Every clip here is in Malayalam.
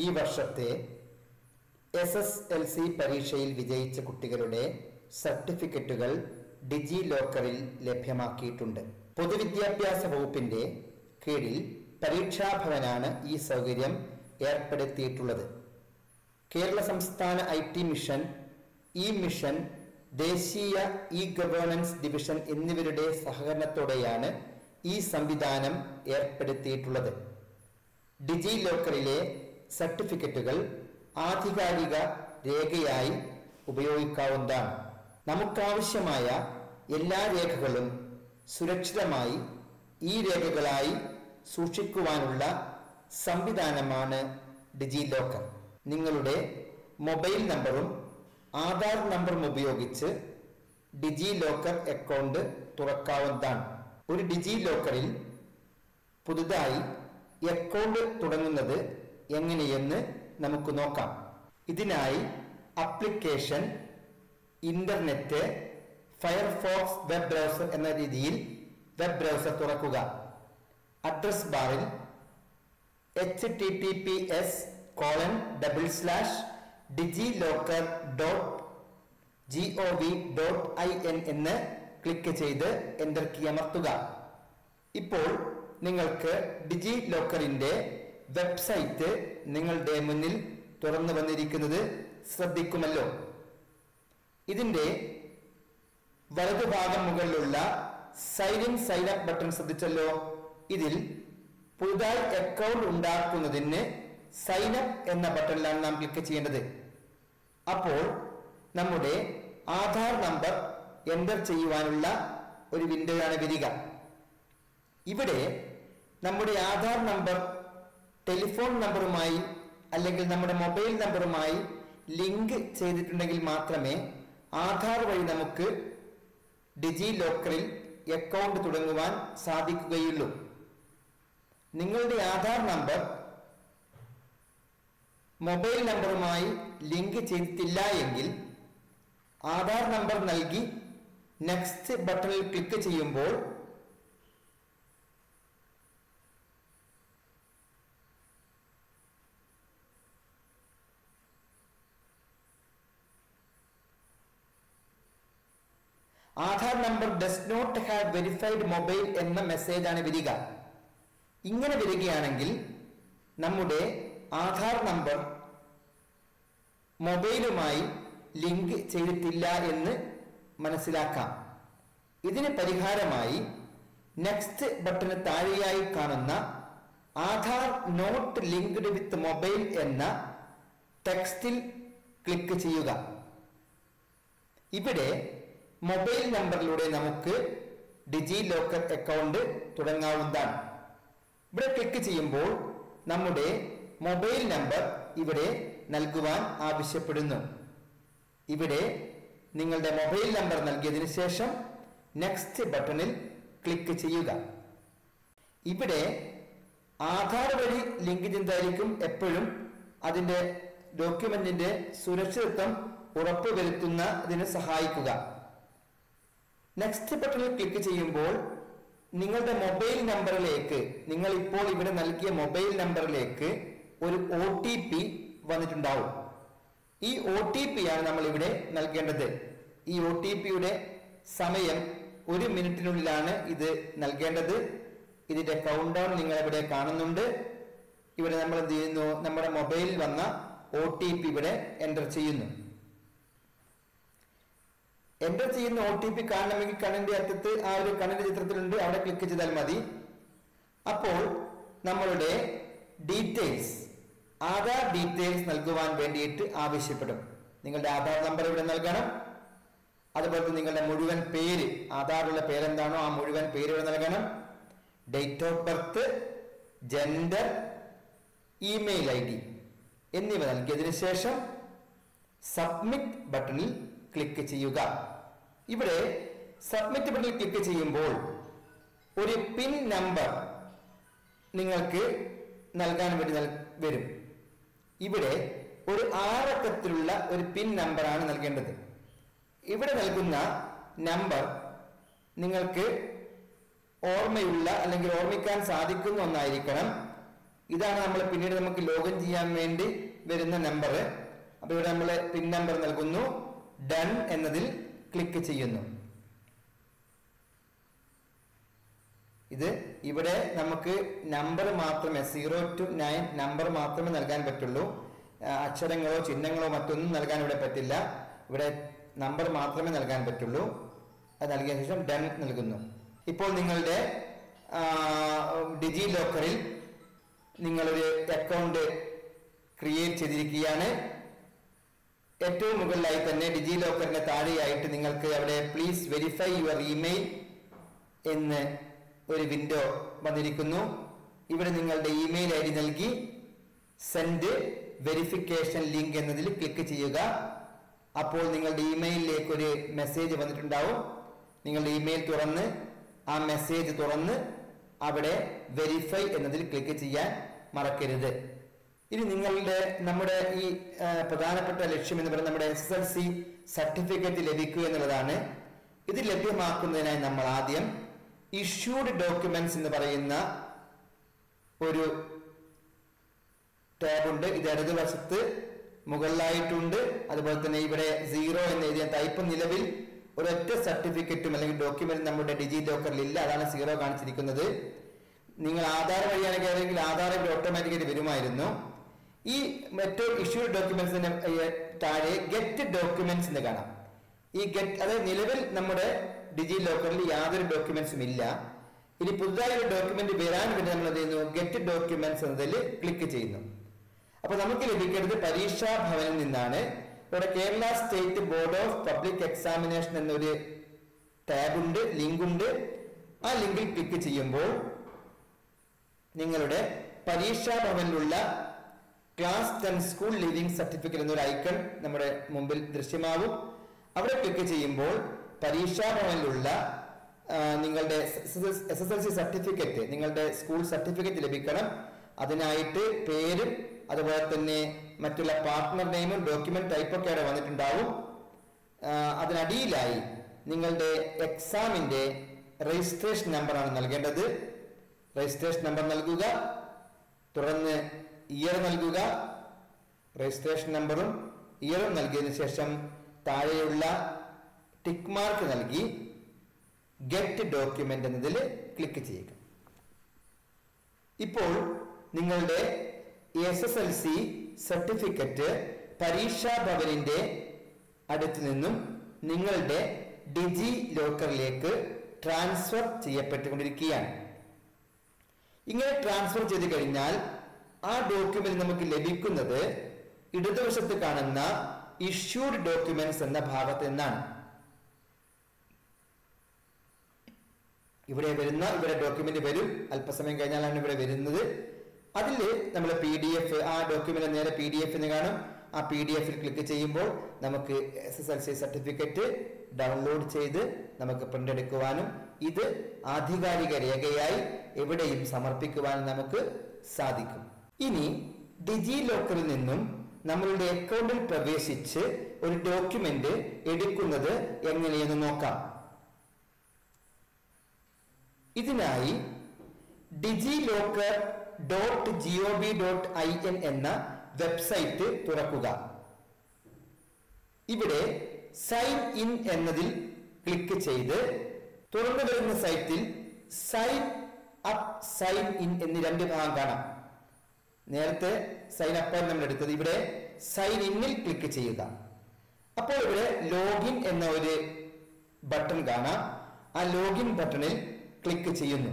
വർഷത്തെ എസ് എസ് എൽ സി പരീക്ഷയിൽ വിജയിച്ച കുട്ടികളുടെ സർട്ടിഫിക്കറ്റുകൾ ഡിജി ലോക്കറിൽ ലഭ്യമാക്കിയിട്ടുണ്ട് പൊതുവിദ്യാഭ്യാസ വകുപ്പിന്റെ കീഴിൽ പരീക്ഷാഭവനാണ് ഈ സൗകര്യം ഏർപ്പെടുത്തിയിട്ടുള്ളത് കേരള സംസ്ഥാന ഐ ടി മിഷൻ ഈ മിഷൻ ദേശീയ ഇ ഗവേണൻസ് ഡിവിഷൻ എന്നിവരുടെ സഹകരണത്തോടെയാണ് ഈ സംവിധാനം ഏർപ്പെടുത്തിയിട്ടുള്ളത് ഡിജി ലോക്കറിലെ സർട്ടിഫിക്കറ്റുകൾ ആധികാരിക രേഖയായി ഉപയോഗിക്കാവുന്നതാണ് നമുക്കാവശ്യമായ എല്ലാ രേഖകളും സുരക്ഷിതമായി ഈ രേഖകളായി സൂക്ഷിക്കുവാനുള്ള സംവിധാനമാണ് ഡിജി ലോക്കർ നിങ്ങളുടെ മൊബൈൽ നമ്പറും ആധാർ നമ്പറും ഉപയോഗിച്ച് ഡിജി ലോക്കർ അക്കൗണ്ട് തുറക്കാവുന്നതാണ് ഒരു ഡിജി ലോക്കറിൽ പുതുതായി അക്കൗണ്ട് തുടങ്ങുന്നത് എങ്ങനെയെന്ന് നമുക്ക് നോക്കാം ഇതിനായി application internet Firefox web browser എന്ന രീതിയിൽ വെബ് ബ്രൗസർ തുറക്കുക അഡ്രസ് ബാറിൽ H T T P S colon double slash Digi locker dot G O V dot I N എന്ന് ക്ലിക്ക് ചെയ്ത് എൻ്റർ കീ അമർത്തുക ഇപ്പോൾ നിങ്ങൾക്ക് ഡിജി ലോക്കറിന്റെ വെബ്സൈറ്റ് നിങ്ങളുടെ മുന്നിൽ തുറന്നു വന്നിരിക്കുന്നത് ശ്രദ്ധിക്കുമല്ലോ ഇതിന്റെ വലതുഭാഗം മുകളിലുള്ള sign in sign up button ശ്രദ്ധിച്ചല്ലോ ഇതിൽ പുതുതായി അക്കൗണ്ട് ഉണ്ടാക്കുന്നതിന് സൈൻ അപ്പ് എന്ന ബട്ടണിലാണ് നാം ക്ലിക്ക് ചെയ്യേണ്ടത് അപ്പോൾ നമ്മുടെ ആധാർ നമ്പർ എൻ്റർ ചെയ്യുവാനുള്ള ഒരു വിൻഡോയാണ് വരിക ഇവിടെ നമ്മുടെ ആധാർ നമ്പർ ടെലിഫോൺ നമ്പറുമായി അല്ലെങ്കിൽ നമ്മുടെ മൊബൈൽ നമ്പറുമായി ലിങ്ക് ചെയ്തിട്ടുണ്ടെങ്കിൽ മാത്രമേ ആധാർ വഴി നമുക്ക് ഡിജി ലോക്കറിൽ അക്കൗണ്ട് തുടങ്ങുവാൻ സാധിക്കുകയുള്ളൂ നിങ്ങളുടെ ആധാർ നമ്പർ മൊബൈൽ നമ്പറുമായി ലിങ്ക് ചെയ്തിട്ടില്ല എങ്കിൽ ആധാർ നമ്പർ നൽകി നെക്സ്റ്റ് ബട്ടണിൽ ക്ലിക്ക് ചെയ്യുമ്പോൾ Aadhaar number does not have verified mobile എന്ന മെസ്സേജ് ആണ് വരിക ഇങ്ങനെ വരികയാണെങ്കിൽ നമ്മുടെ ആധാർ നമ്പർ മൊബൈലുമായി ലിങ്ക് ചെയ്തിട്ടില്ല എന്ന് മനസ്സിലാക്കാം ഇതിന് പരിഹാരമായി നെക്സ്റ്റ് ബട്ടന് താഴെയായി കാണുന്ന Aadhaar not linked with mobile എന്ന ടെക്സ്റ്റിൽ ക്ലിക്ക് ചെയ്യുക ഇവിടെ മൊബൈൽ നമ്പറിലൂടെ നമുക്ക് ഡിജി ലോക്കർ അക്കൗണ്ട് തുടങ്ങാവുന്നതാണ് ഇവിടെ ക്ലിക്ക് ചെയ്യുമ്പോൾ നമ്മുടെ മൊബൈൽ നമ്പർ ഇവിടെ നൽകുവാൻ ആവശ്യപ്പെടുന്നു ഇവിടെ നിങ്ങളുടെ മൊബൈൽ നമ്പർ നൽകിയതിനു ശേഷം നെക്സ്റ്റ് ബട്ടണിൽ ക്ലിക്ക് ചെയ്യുക ഇവിടെ ആധാർ വഴി ലിങ്ക് ചെയ്തായിരിക്കും എപ്പോഴും അതിന്റെ ഡോക്യുമെന്റിന്റെ സുരക്ഷിതത്വം ഉറപ്പുവരുത്തുന്നതിന് സഹായിക്കുക നെക്സ്റ്റ് ബട്ടണിൽ ക്ലിക്ക് ചെയ്യുമ്പോൾ നിങ്ങളുടെ മൊബൈൽ നമ്പറിലേക്ക് നിങ്ങൾ ഇപ്പോൾ ഇവിടെ നൽകിയ മൊബൈൽ നമ്പറിലേക്ക് ഒരു ഒ ടി പി വന്നിട്ടുണ്ടാവും ഈ ഒ ടി പി ആണ് നമ്മൾ ഇവിടെ നൽകേണ്ടത് ഈ ഒ ടി പിയുടെ സമയം ഒരു മിനിറ്റിനുള്ളിലാണ് ഇത് നൽകേണ്ടത് ഇതിന്റെ കൗണ്ട് ഡൗൺ നിങ്ങൾ ഇവിടെ കാണുന്നുണ്ട് ഇവിടെ നമ്മൾ എന്ത് ചെയ്യുന്നു നമ്മുടെ മൊബൈലിൽ വന്ന ഒ ടി പി ഇവിടെ എൻ്റർ ചെയ്യുന്നു എൻ്റർ ചെയ്യുന്ന ഒ ടി പി കാണണമെങ്കിൽ കണ്ണിന്റെ അറ്റത്ത് ആ ഒരു കണ്ണിന്റെ ചിത്രത്തിലുണ്ട് അവിടെ ക്ലിക്ക് ചെയ്താൽ മതി അപ്പോൾ നമ്മളുടെ ഡീറ്റെയിൽസ് ആധാർ ഡീറ്റെയിൽസ് നൽകുവാൻ വേണ്ടിയിട്ട് ആവശ്യപ്പെടും നിങ്ങളുടെ ആധാർ നമ്പർ ഇവിടെ നൽകണം അതുപോലെ തന്നെ നിങ്ങളുടെ മുഴുവൻ പേര് ആധാറിലുള്ള പേരെന്താണോ ആ മുഴുവൻ പേര് ഇവിടെ നൽകണം date of birth gender email I D എന്നിവ നൽകിയതിനു ശേഷം സബ്മിറ്റ് ബട്ടണിൽ ക്ലിക്ക് ചെയ്യുക ഇവിടെ സബ്മിറ്റ് ബട്ടണിൽ ക്ലിക്ക് ചെയ്യുമ്പോൾ ഒരു പിൻ നമ്പർ നിങ്ങൾക്ക് നൽകാൻ വേണ്ടി നൽ- വരും ഇവിടെ ഒരു ആറക്കത്തിലുള്ള ഒരു പിൻ നമ്പറാണ് നൽകേണ്ടത് ഇവിടെ നൽകുന്ന നമ്പർ നിങ്ങൾക്ക് ഓർമ്മയുള്ള അല്ലെങ്കിൽ ഓർമ്മിക്കാൻ സാധിക്കുന്ന ഒന്നായിരിക്കണം ഇതാണ് നമ്മൾ പിന്നീട് നമുക്ക് ലോഗിൻ ചെയ്യാൻ വേണ്ടി വരുന്ന നമ്പർ അപ്പൊ ഇവിടെ നമ്മൾ പിൻ നമ്പർ നൽകുന്നു ഡൺ എന്നതിൽ ക്ലിക്ക് ചെയ്യുന്നു ഇത് ഇവിടെ നമുക്ക് നമ്പർ മാത്രമേ സീറോ ടു നയൻ നമ്പർ മാത്രമേ നൽകാൻ പറ്റുള്ളൂ ആ, അക്ഷരങ്ങളോ ചിഹ്നങ്ങളോ മറ്റൊന്നും നൽകാൻ ഇവിടെ പറ്റില്ല ഇവിടെ നമ്പർ മാത്രമേ നൽകാൻ പറ്റുള്ളൂ അത് നൽകിയ ശേഷം ഡൺ നൽകുന്നു ഇപ്പോൾ നിങ്ങളുടെ ഡിജി ലോക്കറിൽ നിങ്ങളൊരു അക്കൗണ്ട് ക്രിയേറ്റ് ചെയ്തിരിക്കുകയാണ് ഏറ്റവും മുകളിലായി തന്നെ ഡിജി ലോക്കറിന്റെ താഴെയായിട്ട് നിങ്ങൾക്ക് അവിടെ പ്ലീസ് വെരിഫൈ യുവർ ഇമെയിൽ എന്ന് ഒരു വിൻഡോ വന്നിരിക്കുന്നു ഇവിടെ നിങ്ങളുടെ ഇമെയിൽ ഐ ഡി നൽകി സെൻഡ് വെരിഫിക്കേഷൻ ലിങ്ക് എന്നതിൽ ക്ലിക്ക് ചെയ്യുക അപ്പോൾ നിങ്ങളുടെ ഇമെയിലിലേക്ക് ഒരു മെസ്സേജ് വന്നിട്ടുണ്ടാവും നിങ്ങളുടെ ഇമെയിൽ തുറന്ന് ആ മെസ്സേജ് തുറന്ന് അവിടെ വെരിഫൈ എന്നതിൽ ക്ലിക്ക് ചെയ്യാൻ മറക്കരുത് ഇനി നിങ്ങളുടെ നമ്മുടെ ഈ ആ, പ്രധാനപ്പെട്ട ലക്ഷ്യം എന്ന് പറയുന്നത് നമ്മുടെ എസ് എൽ സി സർട്ടിഫിക്കറ്റ് ലഭിക്കുക എന്നുള്ളതാണ് ഇത് ലഭ്യമാക്കുന്നതിനായി നമ്മൾ ആദ്യം ഇഷ്യൂഡ് ഡോക്യുമെന്റ്സ് എന്ന് പറയുന്ന ഒരു ടാബ് ഉണ്ട് ഇത് ഇടതുവശത്ത് മുകളിലായിട്ടുണ്ട് അതുപോലെ തന്നെ ഇവിടെ സീറോ എന്ന് എഴുതിയ ടൈപ്പ് നിലവിൽ ഒരൊറ്റ സർട്ടിഫിക്കറ്റും അല്ലെങ്കിൽ ഡോക്യുമെന്റ് നമ്മുടെ ഡിജി ലോക്കറിൽ ഇല്ല അതാണ് സീറോ കാണിച്ചിരിക്കുന്നത് നിങ്ങൾ ആധാർ വഴിയാണ് കയറിയെങ്കിൽ ആധാർ ഇവിടെ ഓട്ടോമാറ്റിക്കായിട്ട് വരുമായിരുന്നു ഈ ഏറ്റവും ഇഷ്യൂ ഡോക്യുമെന്റ്സിന് താഴെ ഗെറ്റ് ഡോക്യുമെന്റ്സ് എന്ന് കാണാം ഈ ഗെറ്റ് അതായത് നിലവിൽ നമ്മുടെ ഡിജി ലോക്കറിൽ യാതൊരു ഡോക്യുമെന്റ്സും ഇല്ല ഇനി പുതുതായി ഒരു ഡോക്യുമെന്റ് വരാൻ വേണ്ടി നമ്മൾ എന്ത് ചെയ്യുന്നു ഗെറ്റ് ഡോക്യുമെന്റ്സ് എന്നതിൽ ക്ലിക്ക് ചെയ്യുന്നു അപ്പൊ നമുക്ക് ലഭിക്കേണ്ടത് പരീക്ഷാ ഭവനിൽ നിന്നാണ് ഇവിടെ Kerala state board of public examination എന്നൊരു ടാബ് ഉണ്ട് ലിങ്ക് ഉണ്ട് ആ ലിങ്കിൽ ക്ലിക്ക് ചെയ്യുമ്പോൾ നിങ്ങളുടെ പരീക്ഷാ ഭവനിലുള്ള class ten school leaving certificate എന്നൊരു ഐക്കൺ നമ്മുടെ മുമ്പിൽ ദൃശ്യമാവും അവിടെ ക്ലിക്ക് ചെയ്യുമ്പോൾ പരീക്ഷാ ഭവനിലുള്ള ആ, നിങ്ങളുടെ S S L C certificate നിങ്ങളുടെ സ്കൂൾ സർട്ടിഫിക്കറ്റ് ലഭിക്കണം അതിനായിട്ട് പേരും അതുപോലെ തന്നെ മറ്റുള്ള പാർട്ട്ണർ നെയിമും ഡോക്യുമെന്റ് ടൈപ്പൊക്കെ അവിടെ വന്നിട്ടുണ്ടാവും ആ, അതിനടിയിലായി നിങ്ങളുടെ എക്സാമിന്റെ രജിസ്ട്രേഷൻ നമ്പറാണ് നൽകേണ്ടത് രജിസ്ട്രേഷൻ നമ്പർ നൽകുക തുടർന്ന് ഇയർ നൽകുക രജിസ്ട്രേഷൻ നമ്പറും ഇയറും നൽകിയതിനു ശേഷം താഴെയുള്ള ടിക്ക് മാർക്ക് നൽകി ഗെറ്റ് ഡോക്യുമെന്റ് എന്നതിൽ ക്ലിക്ക് ചെയ്യുക ഇപ്പോൾ നിങ്ങളുടെ S S L C certificate പരീക്ഷാ ഭവനിന്റെ അടുത്ത് നിന്നും നിങ്ങളുടെ ഡിജി ലോക്കറിലേക്ക് ട്രാൻസ്ഫർ ചെയ്യപ്പെട്ടുകൊണ്ടിരിക്കുകയാണ് ഇങ്ങനെ ട്രാൻസ്ഫർ ചെയ്ത് കഴിഞ്ഞാൽ ആ ഡോക്യുമെന്റ് നമുക്ക് ലഭിക്കുന്നത് ഇടതുവശത്ത് കാണുന്ന ഇഷ്യൂഡ് ഡോക്യുമെന്റ്സ് എന്ന ഭാഗത്ത് നിന്നാണ് ഇവിടെ വരുന്ന ഇവിടെ ഡോക്യുമെന്റ് വരും അല്പസമയം കഴിഞ്ഞാലാണ് ഇവിടെ വരുന്നത് അതിൽ നമ്മൾ പി ഡി എഫ് ആ ഡോക്യുമെന്റ് നേരെ പി ഡി എഫ് എന്ന് കാണും ആ പി ഡി എഫിൽ ക്ലിക്ക് ചെയ്യുമ്പോൾ നമുക്ക് S S L C certificate download ചെയ്ത് നമുക്ക് പ്രിന്റ് എടുക്കുവാനും ഇത് ആധികാരിക രേഖയായി എവിടെയും സമർപ്പിക്കുവാനും നമുക്ക് സാധിക്കും ഇനി ഡിജി ലോക്കറിൽ നിന്നും നമ്മളുടെ അക്കൗണ്ടിൽ പ്രവേശിച്ച് ഒരു ഡോക്യുമെന്റ് എടുക്കുന്നത് എങ്ങനെയെന്ന് നോക്കാം ഇതിനായി ഡിജി locker dot G O V dot I N എന്ന വെബ്സൈറ്റ് തുറക്കുക ഇവിടെ സൈൻ ഇൻ എന്നതിൽ ക്ലിക്ക് ചെയ്ത് തുറന്നു വരുന്ന സൈറ്റിൽ സൈൻ അപ്പ് സൈൻ ഇൻ എന്നീ രണ്ട് ഭാഗം കാണാം നേരത്തെ സൈൻ അപ്പ് നമ്മൾ എടുത്തത് ഇവിടെ സൈൻ ഇന്നിൽ ക്ലിക്ക് ചെയ്യുക അപ്പോൾ ഇവിടെ ലോഗിൻ എന്ന ഒരു ബട്ടൺ കാണാം ആ ലോഗിൻ ബട്ടണിൽ ക്ലിക്ക് ചെയ്യുന്നു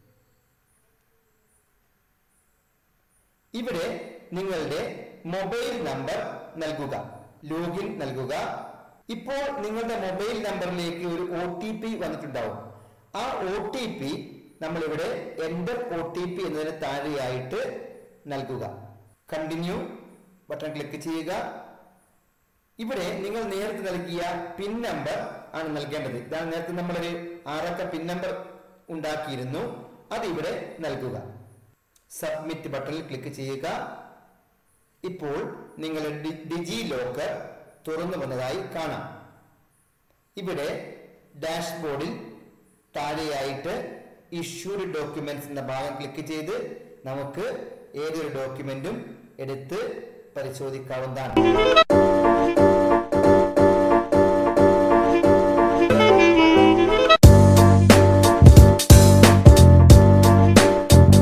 ഇവിടെ നിങ്ങളുടെ മൊബൈൽ നമ്പർ നൽകുക ലോഗിൻ നൽകുക ഇപ്പോൾ നിങ്ങളുടെ മൊബൈൽ നമ്പറിലേക്ക് ഒരു ഒ ടി പി വന്നിട്ടുണ്ടാവും ആ ഒ ടി പി നമ്മളിവിടെ എൻ്റർ ഒ ടി പി എന്നതിന് താഴെയായിട്ട് നൽകുക കണ്ടിന്യൂ ബട്ടൺ ക്ലിക്ക് ചെയ്യുക ഇവിടെ നിങ്ങൾ നേരത്തെ നൽകിയ പിൻ നമ്പർ ആണ് നൽകേണ്ടത് ഇതാണ് നേരത്തെ നമ്മളൊരു ആറക്ക പിൻ നമ്പർ ഉണ്ടാക്കിയിരുന്നു അത് ഇവിടെ നൽകുക സബ്മിറ്റ് ബട്ടണിൽ ക്ലിക്ക് ചെയ്യുക ഇപ്പോൾ നിങ്ങളുടെ ഡി- ഡിജി ലോക്കർ തുറന്നു വന്നതായി കാണാം ഇവിടെ ഡാഷ്ബോർഡിൽ താഴെയായിട്ട് ഇഷ്യൂഡ് ഡോക്യുമെന്റ്സ് എന്ന ഭാഗം ക്ലിക്ക് ചെയ്ത് നമുക്ക് ഏതൊരു ഡോക്യുമെന്റും എടുത്ത് പരിശോധിക്കാവുന്നതാണ്